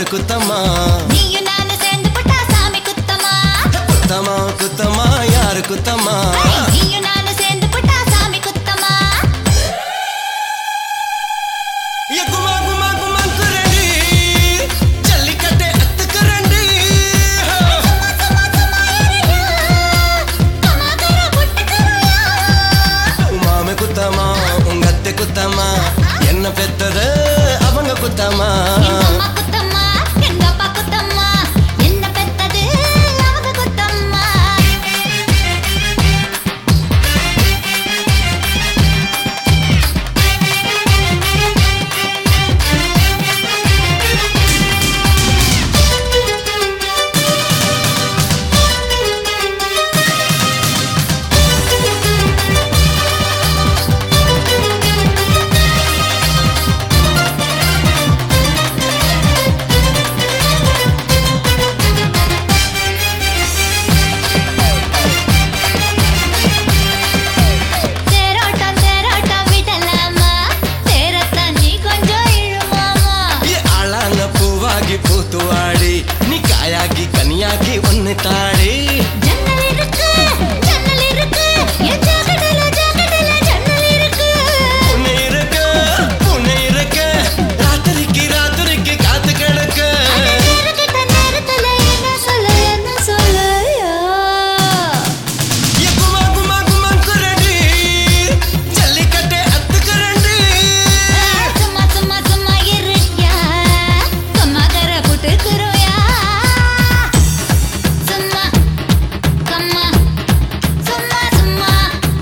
குத்தமா நீயும் நானும் சேர்ந்து புட்டா சாமி குத்தமா குத்தமா குத்தமா யாரு குத்தமா நீயும் நானும் சேர்ந்து புட்டா சாமி குத்தமா ஏ குமா குமா குமா குரண்டி ஜல்லிக்கட்டை அத்துக்குரண்டி சும்மா சும்மா சும்மா ஏறியா கமாகர புட்டுக்கருயா மாம குத்தமா உங்க அத்தை குத்தமா என்ன பெத்தது அவங்க குத்தமா எங்க அம்மா குத்தம்மா எங்க அப்பா குத்தம்மா என்ன பெத்தது அவங்க குத்தம்மா தேரோட்டம் தேரோட்டம் விடலாமா தேரத்தான் நீ கொஞ்சம் இழுமாமா ஏ ஆளான பூவாகி பூத்துவாடி நீ காயாகி கனியாகி ஒன்னு தாடி ஜன்னல் இருக்கு ஜன்னல் இருக்கு என் ஜாக்கெட்டில ஜாக்கெட்டில ஜன்னல் இருக்கு புண்ணு இருக்கு புண்ணு இருக்கு ராத்திரிக்கு ராத்திரிக்கு காத்து கிடக்கு அந்த நேரக்கிட்ட நேரத்துல என்ன சொல்ல என்ன சொல்லையா ஏ குமா குமா குமா குரண்டி ஜல்லிக்கட்டை அத்துக்குரண்டி சும்மா சும்மா சும்மா இருக்கியா கம்மாகர புட்டுக்குருயா சும்மா கம்மா சும்மா சும்மா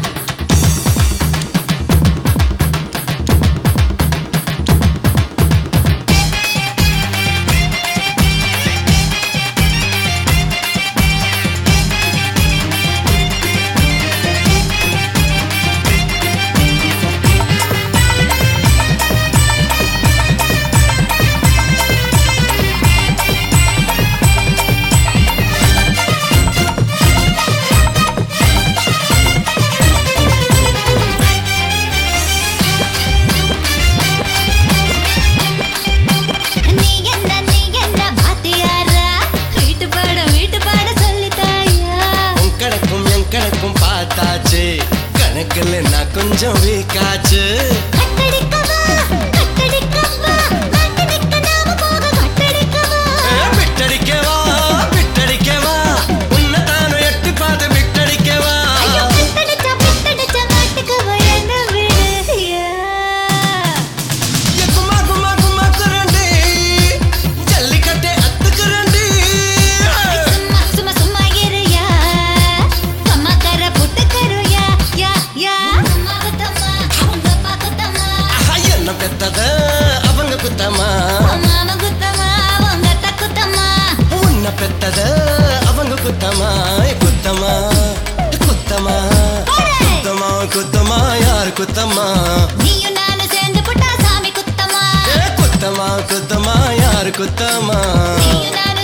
நீ என்ன நீ என்ன பாத்தியாரா வீட்டு பாடம் வீட்டு பாடம் சொல்லித்தாயா உன் கணக்கும் என் கணக்கும் பார்த்தாச்சு கணக்குல நான் கொஞ்சம் வீக்காச்சு கட்டடிக்கவா கட்டடிக்கவா நாட்டு நிக்க நாம போக கட்டடிக்கவா ஏ, விட்டடிக்கவா விட்டடிக்கவா உன்னை தானும் எட்டி பார்த்து விட்டடிக்கவா ஐயோ பிட்டடிச்சா பிட்டடிச்சா நாட்டுக்கவா என்ன விடுயா ஏ, குமா குமா குமா குரண்டி ஜல்லிக்கட்டை அத்துக்குரண்டி சும்மா சும்மா சும்மா இருயா கம்மாக்கர புட்டுக்கருயா யா யா அம்மா குத்தம்மா அவங்க அப்பா குத்தம்மா ஆஹா, என்ன பெத்தத அவங்க குத்தமா மாமா குத்தம்மா அவங்க அத்தா குத்தம்மா உன்னை பெத்தத அவங்க குத்தமா ஏ, குத்தமா குத்தமா குத்தமா குத்தமா யார் குத்தமா நீயும் நானும் சேர்ந்து புட்டா சாமி குத்தம்மா ஏ, குத்தமா குத்தமா யார் குத்தமா நீயும் நானும்